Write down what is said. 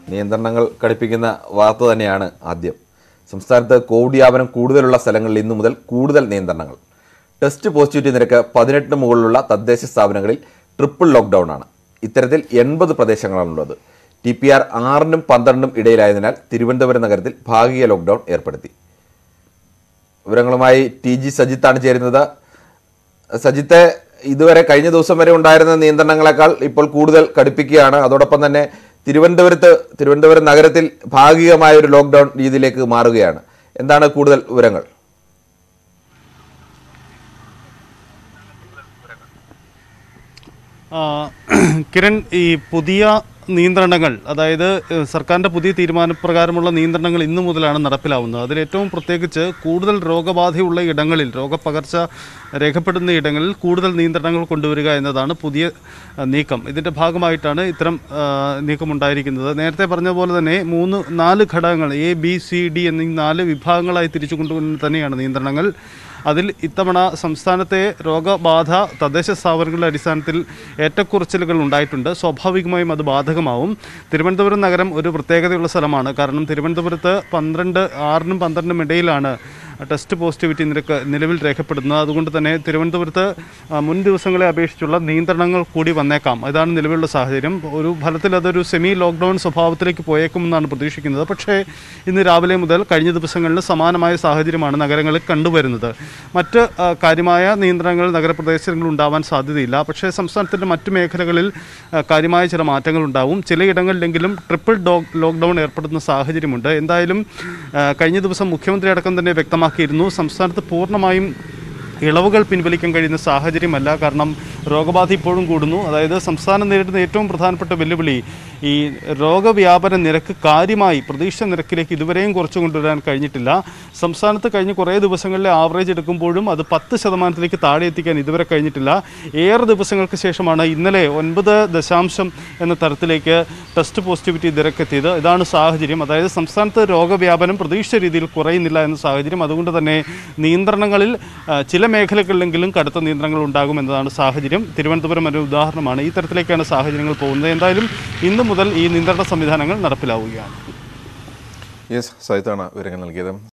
നിയന്ത്രണങ്ങൾ കടുപ്പിക്കുന്ന വാർത്ത തന്നെയാണ് ആദ്യം സംസ്ഥാനത്ത് കോവിഡ് വ്യാപനം കൂടുതലുള്ള സ്ഥലങ്ങളിൽ ഇന്നു മുതൽ കൂടുതൽ നിയന്ത്രണങ്ങൾ ടെസ്റ്റ് പോസിറ്റിവിറ്റി നിരക്ക് പതിനെട്ടിന് മുകളിലുള്ള തദ്ദേശ സ്ഥാപനങ്ങളിൽ ട്രിപ്പിൾ ലോക്ക്ഡൗൺ ആണ് ഇത്തരത്തിൽ എൺപത് പ്രദേശങ്ങളാണുള്ളത് ടി പി ആർ ആറിനും പന്ത്രണ്ടിനും ഇടയിലായതിനാൽ തിരുവനന്തപുരം നഗരത്തിൽ ഭാഗിക ലോക്ക്ഡൗൺ ഏർപ്പെടുത്തി വിവരങ്ങളുമായി ടി ജി സജിത്താണ് ചേരുന്നത് സജിത്തെ ഇതുവരെ കഴിഞ്ഞ ദിവസം വരെ ഉണ്ടായിരുന്ന നിയന്ത്രണങ്ങളെക്കാൾ ഇപ്പോൾ കൂടുതൽ കടുപ്പിക്കുകയാണ് അതോടൊപ്പം തന്നെ തിരുവനന്തപുരത്ത് തിരുവനന്തപുരം നഗരത്തിൽ ഭാഗികമായ ഒരു ലോക്ക്ഡൗൺ രീതിയിലേക്ക് മാറുകയാണ് എന്താണ് കൂടുതൽ വിവരങ്ങൾ ആ, കിരൺ ഈ പുതിയ നിയന്ത്രണങ്ങൾ അതായത് ഏഹ്, സർക്കാരിൻ്റെ പുതിയ തീരുമാനപ്രകാരമുള്ള നിയന്ത്രണങ്ങൾ ഇന്നു മുതലാണ് നടപ്പിലാവുന്നത് അതിൽ ഏറ്റവും പ്രത്യേകിച്ച് കൂടുതൽ രോഗബാധയുള്ള ഇടങ്ങളിൽ രോഗപകർച്ച രേഖപ്പെടുന്ന ഇടങ്ങളിൽ കൂടുതൽ നിയന്ത്രണങ്ങൾ കൊണ്ടുവരിക എന്നതാണ് പുതിയ ആ, നീക്കം ഇതിൻ്റെ ഭാഗമായിട്ടാണ് ഇത്തരം ആ, നീക്കമുണ്ടായിരിക്കുന്നത് നേരത്തെ പറഞ്ഞ പോലെ തന്നെ മൂന്ന് നാല് ഘടകങ്ങൾ എ ബി സി ഡി എന്നീ നാല് വിഭാഗങ്ങളായി തിരിച്ചുകൊണ്ട് തന്നെയാണ് നിയന്ത്രണങ്ങൾ അതിൽ ഇത്തവണ സംസ്ഥാനത്തെ രോഗബാധ തദ്ദേശ സ്ഥാപനങ്ങളുടെ അടിസ്ഥാനത്തിൽ ഏറ്റക്കുറച്ചിലുകൾ ഉണ്ടായിട്ടുണ്ട് സ്വാഭാവികമായും അത് ബാധകമാവും തിരുവനന്തപുരം നഗരം ഒരു പ്രത്യേകതയുള്ള സ്ഥലമാണ് കാരണം തിരുവനന്തപുരത്ത് പന്ത്രണ്ട് ആറിനും പന്ത്രണ്ടിനും ഇടയിലാണ് ടെസ്റ്റ് പോസിറ്റിവിറ്റി നിരക്ക് നിലവിൽ രേഖപ്പെടുന്നത് അതുകൊണ്ട് തന്നെ തിരുവനന്തപുരത്ത് ആ, മുൻ ദിവസങ്ങളെ അപേക്ഷിച്ചുള്ള നിയന്ത്രണങ്ങൾ കൂടി വന്നേക്കാം ഇതാണ് നിലവിലുള്ള സാഹചര്യം ഒരു ഫലത്തിൽ അതൊരു സെമി ലോക്ക്ഡൗൺ സ്വഭാവത്തിലേക്ക് പോയേക്കുമെന്നാണ് പ്രതീക്ഷിക്കുന്നത് പക്ഷേ ഇന്ന് രാവിലെ മുതൽ കഴിഞ്ഞ ദിവസങ്ങളിൽ സമാനമായ സാഹചര്യമാണ് നഗരങ്ങളിൽ കണ്ടുവരുന്നത് മറ്റ് ആ, കാര്യമായ നിയന്ത്രണങ്ങൾ നഗരപ്രദേശങ്ങളിൽ ഉണ്ടാവാൻ സാധ്യതയില്ല പക്ഷേ സംസ്ഥാനത്തിൻ്റെ മറ്റ് മേഖലകളിൽ ആ, കാര്യമായ ചില മാറ്റങ്ങൾ ഉണ്ടാവും ചിലയിടങ്ങളിലെങ്കിലും ട്രിപ്പിൾ ഡോ ലോക്ക്ഡൗൺ ഏർപ്പെടുന്ന സാഹചര്യമുണ്ട് എന്തായാലും ആ, കഴിഞ്ഞ ദിവസം മുഖ്യമന്ത്രി അടക്കം തന്നെ വ്യക്തമാക്കിയിരുന്നു സംസ്ഥാനത്ത് പൂർണ്ണമായും ഇളവുകൾ പിൻവലിക്കാൻ കഴിയുന്ന സാഹചര്യമല്ല കാരണം രോഗബാധ ഇപ്പോഴും കൂടുന്നു അതായത് സംസ്ഥാനം നേരിടുന്ന ഏറ്റവും പ്രധാനപ്പെട്ട വെല്ലുവിളി ഈ രോഗവ്യാപന നിരക്ക് കാര്യമായി പ്രതീക്ഷിച്ച നിരക്കിലേക്ക് ഇതുവരെയും കുറച്ചു കൊണ്ടുവരാൻ കഴിഞ്ഞിട്ടില്ല സംസ്ഥാനത്ത് കഴിഞ്ഞ കുറേ ദിവസങ്ങളിലെ ആവറേജ് എടുക്കുമ്പോഴും അത് പത്ത് ശതമാനത്തിലേക്ക് താഴെ എത്തിക്കാൻ ഇതുവരെ കഴിഞ്ഞിട്ടില്ല ഏറെ ദിവസങ്ങൾക്ക് ശേഷമാണ് ഇന്നലെ ഒൻപത് ദശാംശം എന്ന തരത്തിലേക്ക് ടെസ്റ്റ് പോസിറ്റിവിറ്റി നിരക്കെത്തിയത് ഇതാണ് സാഹചര്യം അതായത് സംസ്ഥാനത്ത് രോഗവ്യാപനം പ്രതീക്ഷിച്ച രീതിയിൽ കുറയുന്നില്ല എന്ന സാഹചര്യം അതുകൊണ്ട് തന്നെ നിയന്ത്രണങ്ങളിൽ ആ, ചില മേഖലകളിലെങ്കിലും കടുത്ത നിയന്ത്രണങ്ങൾ ഉണ്ടാകും എന്നതാണ് സാഹചര്യം തിരുവനന്തപുരം ഒരു ഉദാഹരണമാണ് ഈ തരത്തിലേക്കാണ് സാഹചര്യങ്ങൾ പോകുന്നത് എന്തായാലും ഇന്നു മുതൽ ഈ നിയന്ത്രണ സംവിധാനങ്ങൾ നടപ്പിലാവുകയാണ് യെസ് സജിത്താണ് വിവരങ്ങൾ നൽകിയത്